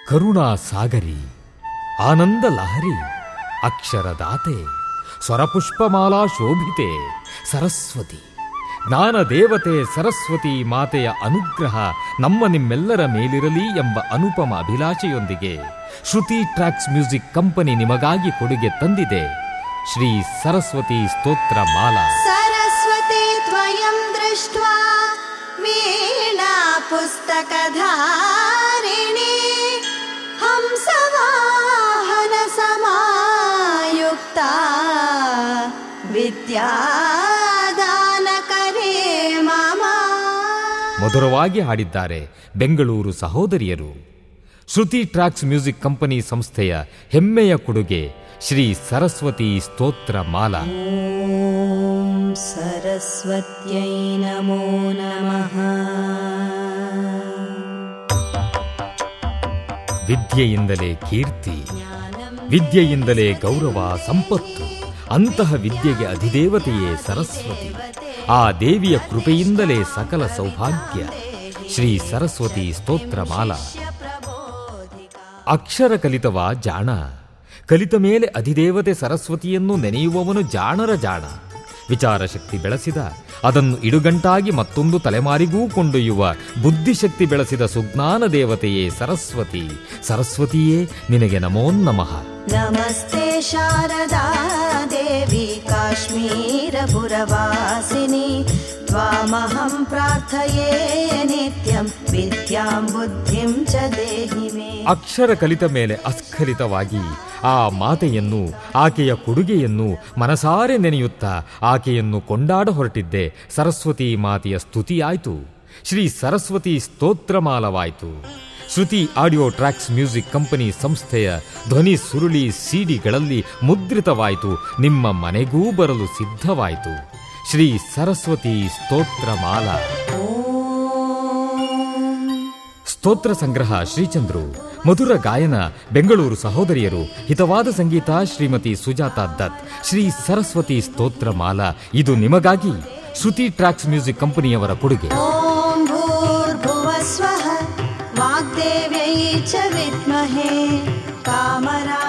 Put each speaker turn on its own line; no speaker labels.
ಕರುಣಾ ಸಾಗರಿ ಆನಂದ ಲಹರಿ ಅಕ್ಷರದಾತೆ ಸ್ವರಪುಷ್ಪಮಾಲಾ ಶೋಭಿತೆ ಸರಸ್ವತಿ ಜ್ಞಾನ ದೇವತೆ ಸರಸ್ವತಿ ಮಾತೆಯ ಅನುಗ್ರಹ ನಮ್ಮ ನಿಮ್ಮೆಲ್ಲರ ಮೇಲಿರಲಿ ಎಂಬ ಅನುಪಮ ಅಭಿಲಾಷೆಯೊಂದಿಗೆ ಶ್ರುತಿ ಟ್ರ್ಯಾಕ್ಸ್ ಮ್ಯೂಸಿಕ್ ಕಂಪನಿ ನಿಮಗಾಗಿ ಕೊಡುಗೆ ತಂದಿದೆ ಶ್ರೀ ಸರಸ್ವತಿ ಸ್ತೋತ್ರ ಮಾಲಾ
सरस्वती त्वयं दृष्ट्वा वीणा पुस्तकधारिणी हंसवाहनसमायुक्ता विद्यादानकरे मम
ಮಧುರವಾಗಿ ಹಾಡಿದ್ದಾರೆ ಬೆಂಗಳೂರು ಸಹೋದರಿಯರು ಶ್ರುತಿ ಟ್ರ್ಯಾಕ್ಸ್ ಮ್ಯೂಸಿಕ್ ಕಂಪನಿ ಸಂಸ್ಥೆಯ ಹೆಮ್ಮೆಯ ಕೊಡುಗೆ ಶ್ರೀ ಸರಸ್ವತಿ ಸ್ತೋತ್ರ ಮಾಲಾ
ॐ सरस्वत्यै नमो नमः
ವಿದ್ಯೆಯಿಂದಲೇ ಕೀರ್ತಿ ವಿದ್ಯೆಯಿಂದಲೇ ಗೌರವ ಸಂಪತ್ತು ಅಂತಹ ವಿದ್ಯೆಗೆ ಅಧಿದೇವತೆಯೇ ಸರಸ್ವತಿ ಆ ದೇವಿಯ ಕೃಪೆಯಿಂದಲೇ ಸಕಲ ಸೌಭಾಗ್ಯ ಶ್ರೀ ಸರಸ್ವತಿ ಸ್ತೋತ್ರ ಮಾಲಾ ಅಕ್ಷರ ಕಲಿತವ ಜಾಣ ಕಲಿತ ಮೇಲೆ ಅಧಿದೇವತೆ ಸರಸ್ವತಿಯನ್ನು ನೆನೆಯುವವನು ಜಾಣರ ಜಾಣ ವಿಚಾರ ಶಕ್ತಿ ಬೆಳೆಸಿದ ಅದನ್ನು ಇಡುಗಂಟಾಗಿ ಮತ್ತೊಂದು ತಲೆಮಾರಿಗೂ ಕೊಂಡೊಯ್ಯುವ ಬುದ್ಧಿಶಕ್ತಿ ಬೆಳೆಸಿದ ಸುಜ್ಞಾನ ದೇವತೆಯೇ ಸರಸ್ವತಿ ಸರಸ್ವತಿಯೇ ನಿನಗೆ ನಮೋ ನಮಃ
नमस्ते शारदा देवी काश्मीरपुरवासिनि त्वामहं प्रार्थये नित्यं विद्यां बुद्धिं च देहि मे
ಅಕ್ಷರ ಕಲಿತ ಮೇಲೆ ಅಸ್ಖಲಿತವಾಗಿ ಆ ಮಾತೆಯನ್ನು ಆಕೆಯ ಕೊಡುಗೆಯನ್ನು ಮನಸಾರೆ ನೆನೆಯುತ್ತಾ ಆಕೆಯನ್ನು ಕೊಂಡಾಡ ಹೊರಟಿದ್ದೆ ಸರಸ್ವತಿ ಮಾತೆಯ ಸ್ತುತಿಯಾಯಿತು ಶ್ರೀ ಸರಸ್ವತಿ ಸ್ತೋತ್ರಮಾಲವಾಯಿತು Shruti audio tracks music company ಸಂಸ್ಥೆಯ ಧ್ವನಿ ಸುರುಳಿ ಸಿಡಿಗಳಲ್ಲಿ ಮುದ್ರಿತವಾಯಿತು ನಿಮ್ಮ ಮನೆಗೂ ಬರಲು ಸಿದ್ಧವಾಯಿತು ಶ್ರೀ ಸರಸ್ವತಿ ಸ್ತೋತ್ರಮಾಲಾ ಸ್ತೋತ್ರ ಸಂಗ್ರಹ ಶ್ರೀಚಂದ್ರು ಮಧುರ ಗಾಯನ ಬೆಂಗಳೂರು ಸಹೋದರಿಯರು ಹಿತವಾದ ಸಂಗೀತ ಶ್ರೀಮತಿ ಸುಜಾತಾ ದತ್ ಶ್ರೀ ಸರಸ್ವತಿ ಸ್ತೋತ್ರ ಮಾಲಾ ಇದು ನಿಮಗಾಗಿ ಶ್ರುತಿ ಟ್ರ್ಯಾಕ್ಸ್ ಮ್ಯೂಸಿಕ್ ಕಂಪನಿಯವರ ಕೊಡುಗೆ
ॐ भूर्भुवस्वः वाग्देव्यै च विद्महे कामरा